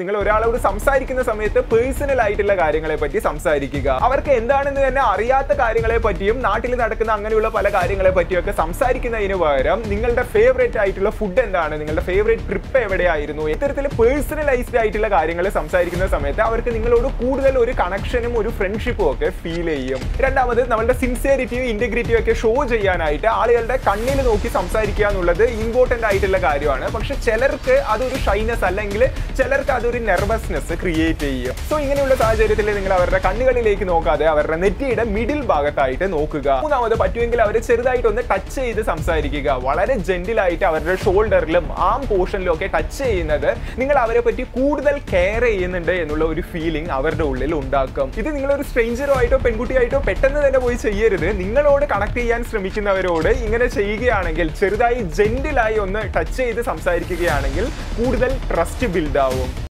നിങ്ങൾ ഒരാളോട് സംസാരിക്കുന്ന സമയത്ത് പേഴ്സണൽ ആയിട്ടുള്ള കാര്യങ്ങളെ പറ്റി സംസാരിക്കുക അവർക്ക് എന്താണെന്ന് തന്നെ അറിയാത്ത കാര്യങ്ങളെ പറ്റിയും നാട്ടിൽ നടക്കുന്ന അങ്ങനെയുള്ള പല കാര്യങ്ങളെ പറ്റിയൊക്കെ സംസാരിക്കുന്നതിന് പകരം നിങ്ങളുടെ ഫേവറേറ്റ് ആയിട്ടുള്ള ഫുഡ് എന്താണ് നിങ്ങളുടെ ഫേവറേറ്റ് ട്രിപ്പ് എവിടെയായിരുന്നു ഇത്തരത്തിൽ പേഴ്സണലൈസ്ഡ് ആയിട്ടുള്ള കാര്യങ്ങൾ സംസാരിക്കുന്ന സമയത്ത് അവർക്ക് നിങ്ങളോട് കൂടുതൽ ഒരു കണക്ഷനും ഒരു ഫ്രണ്ട്ഷിപ്പും ഒക്കെ ഫീൽ ചെയ്യും രണ്ടാമത് നമ്മളുടെ സിൻസിയറിറ്റിയും ഇന്റഗ്രിറ്റിയും ഒക്കെ ഷോ ചെയ്യാനായിട്ട് ആളുകളുടെ കണ്ണിൽ നോക്കി സംസാരിക്കുക എന്നുള്ളത് ഇമ്പോർട്ടന്റ് ആയിട്ടുള്ള കാര്യമാണ് പക്ഷെ ചിലർക്ക് അതൊരു ഷൈനസ് അല്ലെങ്കിൽ ചിലർക്ക് അതൊരു നെർവസ്നെസ് ക്രിയേറ്റ് ചെയ്യും സോ ഇങ്ങനെയുള്ള സാഹചര്യത്തിൽ നിങ്ങൾ അവരുടെ കണ്ണുകളിലേക്ക് നോക്കാതെ അവരുടെ നെറ്റിയുടെ മിഡിൽ ഭാഗത്തായിട്ട് നോക്കുക മൂന്നാമത് പറ്റുമെങ്കിൽ അവർ ചെറുതായിട്ടൊന്ന് ടച്ച് ചെയ്ത് സംസാരിക്കുക വളരെ ജെന്റിലായിട്ട് അവരുടെ ഷോൾഡറിലും ആം പോർഷനിലും ഒക്കെ ടച്ച് ചെയ്യുന്നത് നിങ്ങൾ അവരെ പറ്റി കൂടുതൽ കെയർ ചെയ്യുന്നുണ്ട് എന്നുള്ള ഒരു ഫീലിംഗ് അവരുടെ ഉള്ളിൽ ഉണ്ടാക്കും ഇത് നിങ്ങൾ ഒരു സ്ട്രേഞ്ചറോ ആയിട്ടോ പെൺകുട്ടിയായിട്ടോ പെട്ടെന്ന് തന്നെ പോയി ചെയ്യരുത് നിങ്ങളോട് കണക്ട് ചെയ്യാൻ ശ്രമിക്കുന്നവരോട് ഇങ്ങനെ ചെയ്യുകയാണെങ്കിൽ ചെറുതായി ജെന്റിലായി ഒന്ന് ടച്ച് ചെയ്ത് സംസാരിക്കുകയാണെങ്കിൽ കൂടുതൽ ട്രസ്റ്റ് ബിൽഡ് ആവും